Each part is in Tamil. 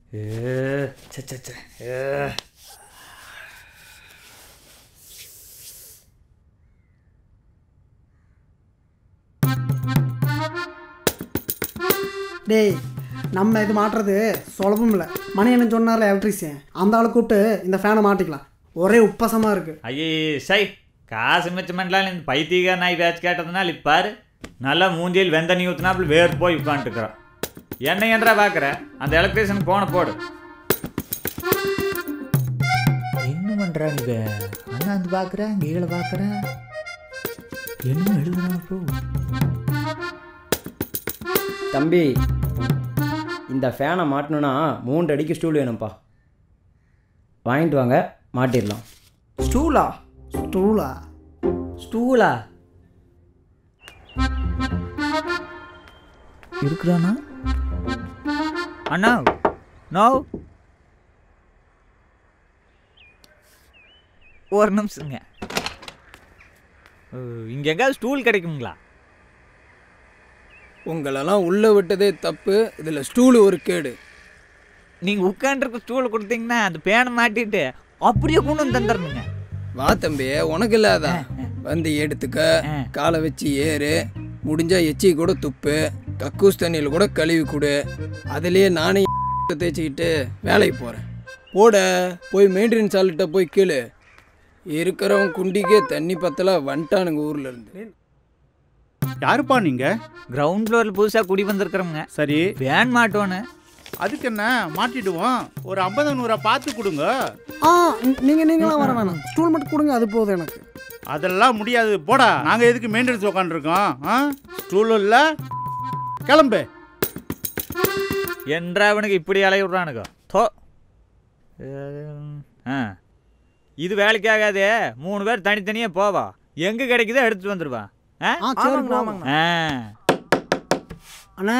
ஏ சே சே சே ஏ டேய் நம்ம இது மாட்டுறது சுலபம் இல்லை மணி என்ன சொன்னார்ல எலக்ட்ரிஷியன் அந்த ஆளை கூப்பிட்டு இந்த ஃபேனை மாட்டிக்கலாம் ஒரே உப்பசமாக இருக்குது ஐயே சை காசு மிச்சம் பண்ணலாம் இந்த பைத்தியக்கார நாய் பேச்சு கேட்டதுனால இப்பாரு நல்லா மூஞ்சியில் வெந்தண்ணி ஊற்றினாப்புல வேறு போய் உட்காந்துட்டுக்கிறான் என்ன என்றா பார்க்குற அந்த எலக்ட்ரிஷியன் போன போடு என்ன பண்ணுறாங்க இவ அண்ணா வந்து பார்க்குறேன் கீழே பார்க்குறேன் என்ன எழுதுறான் ப்ரோ தம்பி இந்த ஃபேனை மாட்டணும்னா மூன்று அடிக்கு ஸ்டூல் வேணும்ப்பா வாங்கிட்டு வாங்க மாட்டிடலாம் ஸ்டூலா ஸ்டூலா ஸ்டூலா இருக்கிறானா அண்ணா நோ ஒரு நிமிஷங்க இங்கே எங்கேயாவது ஸ்டூல் கிடைக்குங்களா உங்களெல்லாம் உள்ளே விட்டதே தப்பு இதில் ஸ்டூலு ஒரு கேடு நீங்கள் உட்காந்துருக்க ஸ்டூல் கொடுத்தீங்கன்னா அந்த பேனை மாட்டிட்டு அப்படியே கொண்டு வந்து தந்துடணுங்க வா தம்பி உனக்கு இல்லாதா வந்து எடுத்துக்க காலை வச்சு ஏறு முடிஞ்சா எச்சி கூட துப்பு கக்கூஸ் தண்ணியில் கூட கழுவி கொடு அதுலேயே நானே தேய்ச்சிக்கிட்டு வேலைக்கு போகிறேன் போட போய் மெயின்டெனன்ஸ் ஆளுகிட்ட போய் கேளு இருக்கிறவன் குண்டிக்கே தண்ணி பத்தல வந்துட்டானுங்க ஊர்ல இருந்து யாருப்பா நீங்க கிரவுண்ட் ஃப்ளோரில் புதுசாக குடி வந்திருக்கிறோங்க சரி வேன் மாட்டோன்னு அதுக்கு என்ன மாட்டிடுவோம் ஒரு ஐம்பது நூறா பார்த்து கொடுங்க ஆ நீங்கள் நீங்களாம் வர வேணாம் ஸ்டூல் மட்டும் கொடுங்க அது போதும் எனக்கு அதெல்லாம் முடியாது போடா நாங்க எதுக்கு மெயின்டெனன்ஸ் உட்காந்துருக்கோம் ஆ ஸ்டூலும் இல்லை கிளம்பு என்றவனுக்கு இப்படி அலைய விட்றானுங்க தோ ஆ இது வேலைக்கு ஆகாதே மூணு பேர் தனித்தனியாக போவா எங்கே கிடைக்குதோ எடுத்துட்டு வந்துடுவா ஆ ஆ சரி போங்க ஆ அண்ணே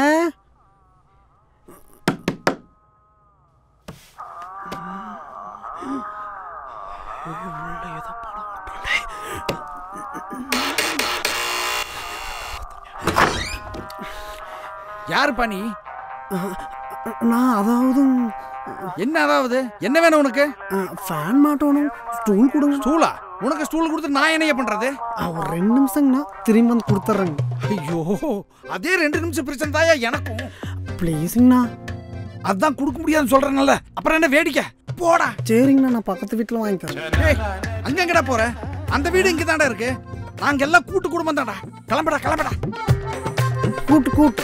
யாருப்பா நீ நான் அதாவது என்ன அதாவது என்ன வேணும் உனக்கு ஃபேன் மாட்டணும் ஸ்டூல் கொடுங்க ஸ்டூலா உனக்கு ஸ்டூல் கொடுத்து நான் என்னைய பண்றது ஆ, ஒரு ரெண்டு நிமிஷங்கண்ணா திரும்பி வந்து கொடுத்துட்றேங்க ஐயோ அதே ரெண்டு நிமிஷம் பிரச்சனை தாயா எனக்கும் ப்ளீஸுங்கண்ணா அதான் கொடுக்க முடியாதுன்னு சொல்றேன்ல அப்புறம் என்ன வேடிக்கை போடா சரிங்கண்ணா நான் பக்கத்து வீட்டில் வாங்கிக்கிறேன் ஏய் அங்க எங்கடா போற அந்த வீடு இங்க தான்டா இருக்கு நாங்க எல்லாம் கூட்டு குடும்பம் தான்டா கிளம்படா கிளம்படா கூட்டு கூட்டு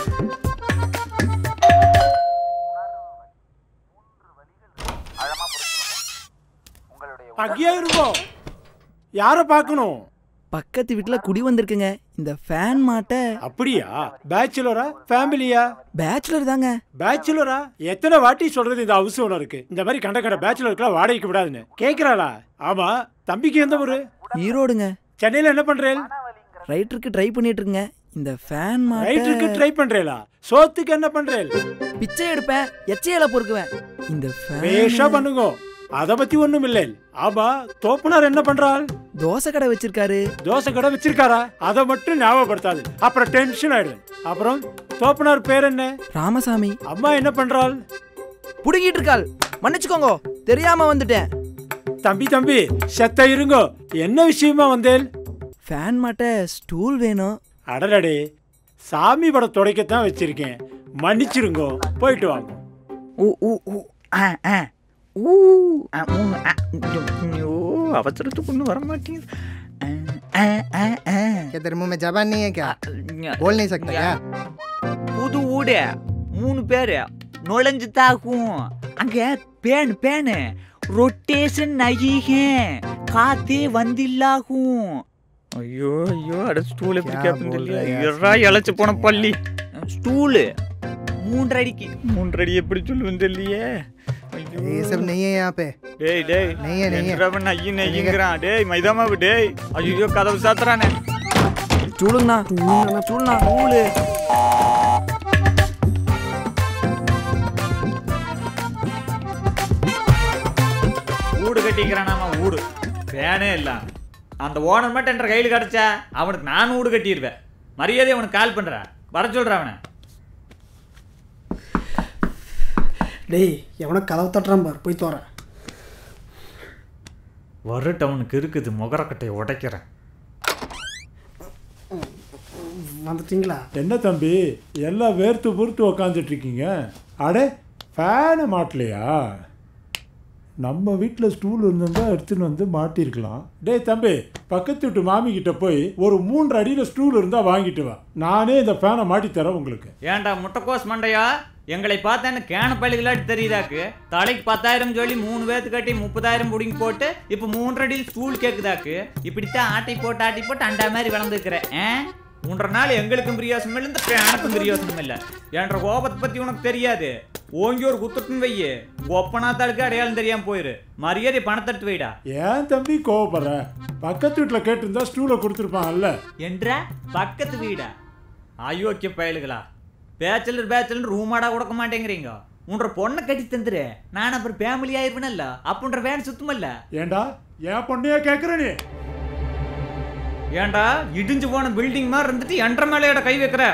அங்கேயே இருக்கோம் யாரை பார்க்கணும் பக்கத்து வீட்டில் குடி வந்திருக்குங்க இந்த ஃபேன் மாட்ட அப்படியா பேச்சுலரா ஃபேமிலியா பேச்சுலர் தாங்க பேச்சுலரா எத்தனை வாட்டி சொல்றது இந்த ஹவுஸ் ஓனருக்கு இந்த மாதிரி கண்ட கண்ட பேச்சுலருக்குலாம் வாடகைக்கு விடாதுன்னு கேக்குறாளா ஆமா தம்பிக்கு எந்த ஊரு ஈரோடுங்க சென்னையில என்ன பண்றேன் ரைட்டருக்கு ட்ரை பண்ணிட்டு இருக்குங்க இந்த ஃபேன் ரைட்டருக்கு மாட்ட ட்ரை பண்றேலா சோத்துக்கு என்ன பண்றேன் பிச்சை எடுப்பேன் எச்சையில பொறுக்குவேன் இந்த பேஷா ஃபேன் பண்ணுங்க அத பத்தி ஒண்ணும் இல்லை ஆமா தோப்புனார் என்ன பண்றாள் தோசை கடை வச்சிருக்காரு தோசை கடை வச்சிருக்காரா அதை மட்டும் ஞாபகப்படுத்தாது அப்புறம் டென்ஷன் ஆயிடுவேன் அப்புறம் தோப்புனார் பேர் என்ன ராமசாமி அம்மா என்ன பண்றாள் புடுங்கிட்டு இருக்காள் மன்னிச்சுக்கோங்க தெரியாம வந்துட்டேன் தம்பி தம்பி செத்த இருங்கோ என்ன விஷயமா வந்தேன் ஃபேன் மாட்ட ஸ்டூல் வேணும் அடடடே சாமி படம் துடைக்கத்தான் வச்சிருக்கேன் மன்னிச்சிருங்கோ போயிட்டு வாங்க ஊ ஊ ஊ ஆ ஆ ஊ ஆ மூணு ஆ ஐயோ அவசரத்துக்கு ஒன்றும் வர மாட்டேங்குது ஆ, ஆ, ஆ, क्या तेरे मुंह में जबान नहीं है क्या ஆ. बोल नहीं सकता क्या புது ஊடு மூணு பேர் நுழைஞ்சு தாக்கும் அங்க பேன் பேனு ரொட்டேஷன் நகிகேன் காத்தே வந்தில்லாகும் ஐயோ ஐயோ அட ஸ்டூல் எப்படி क्या கேட்பேன் बोल தெரியல रहा है यार? எறா இழைச்சு போன பள்ளி ஸ்டூலு மூன்றரை அடிக்கு மூன்றரை அடி எப்படி சொல்லுவேன் தெரியலையே ஐயோ. ये सब नहीं है यहाँ पे டேய் டேய் नहीं है नहीं है என்றவன் ஐயன் ஐயங்கிறான் டேய் மைதாமாவு டேய் ஐயோ கதவு சாத்துறானே ஸ்டூலுங்கண்ணா ஸ்டூலுண்ணா ஸ்டூலு ஊடு கட்டிக்கிறானாமா ஊடு ஃபேனே இல்ல அந்த ஓனர் மட்டும் என்ற கையில் கிடச்சா அவனுக்கு நான் ஊடு கட்டிடுவேன் மரியாதை அவனுக்கு கால் பண்ணுறேன் வர சொல்கிறேன் அவனை டேய் எவனோ கதவை தட்டுறான் பார் போய் தோறேன் வரட்டவனுக்கு இருக்குது முகரக்கட்டையை உடைக்கிறேன் வந்துட்டீங்களா என்ன தம்பி எல்லாம் வேர்த்து பொறுத்து உக்காந்துட்டு இருக்கீங்க அடே ஃபேனை மாட்டலையா நம்ம வீட்டில் ஸ்டூல் இருந்திருந்தா எடுத்துன்னு வந்து மாட்டிருக்கலாம் டேய் தம்பி பக்கத்து வீட்டு மாமி கிட்ட போய் ஒரு மூன்று அடியில் ஸ்டூல் இருந்தால் வாங்கிட்டு வா நானே இந்த ஃபேனை மாட்டி தரேன் உங்களுக்கு ஏன்டா முட்டைக்கோஸ் மண்டையா எங்களை பார்த்தா என்ன கேன பள்ளிகளாட்டு தெரியுதாக்கு தலைக்கு பத்தாயிரம் சொல்லி மூணு பேர்த்து கட்டி முப்பதாயிரம் பிடிங்கி போட்டு இப்போ மூன்றடியில் ஸ்டூல் கேக்குதாக்கு இப்படித்தான் ஆட்டை போட்டு ஆட்டி போட்டு அண்டா மாதிரி வளர்ந்துருக்கிறேன் ஆ மூன்றரை நாள் எங்களுக்கும் பிரியோசனம் இல்லை இந்த பேனுக்கும் பிரியோசனம் இல்லை என்ற கோபத்தை பற்றி உனக்கு தெரியாது ஓங்கி ஒரு குத்துட்டுன்னு வையே ஒப்பனாத்தாளுக்கு அடையாளம் தெரியாம போயிரு மரியாதை பணத்தட்டு வைடா ஏன் தம்பி கோவப்படுற பக்கத்து வீட்டில் கேட்டிருந்தா ஸ்டூலை கொடுத்துருப்பான்ல என்ற பக்கத்து வீடா அயோக்கிய பயலுகளா பேச்சலர் பேச்சலர் ரூமாடா கொடுக்க மாட்டேங்கிறீங்க உன்ற பொண்ணை கட்டி தந்துரு நான் அப்புறம் ஃபேமிலி ஆயிருப்பேனல்ல அப்புன்ற வேன் சுத்தமல்ல ஏண்டா என் பொண்ணையா கேட்குற நீ ஏன்டா இடிஞ்சு போன பில்டிங் மாதிரி இருந்துட்டு என்ற மேலையோட கை வைக்கிற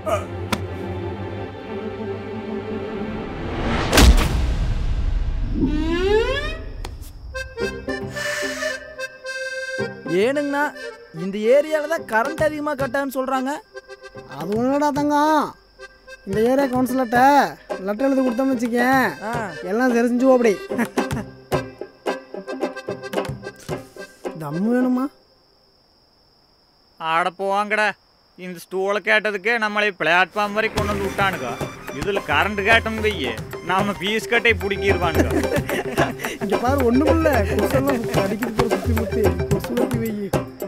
ஏனுங்கண்ணா இந்த ஏரியாவில் தான் கரண்ட் அதிகமாக கட்டான்னு சொல்கிறாங்க அது ஒன்றுடா தங்கம் இந்த ஏரியா கவுன்சிலர்கிட்ட லெட்டர் எழுதி கொடுத்தோம்னு வச்சுக்கேன் ஆ எல்லாம் தெரிஞ்சுவோம் அப்படி தம்மு வேணுமா ஆட போவாங்கடா இந்த ஸ்டூலை கேட்டதுக்கு நம்மளை பிளாட்ஃபார்ம் வரை கொண்டு வந்து விட்டானுங்க இதுல கரண்ட் கேட்டோம் வையே நாம ஃபீஸ் கட்டை பிடிக்கிடுவானுங்க இங்கே பாரு ஒன்றுமில்ல கொசெல்லாம் அடிக்கிட்டு போகிற சுற்றி முற்றி கொசு ஊற்றி வை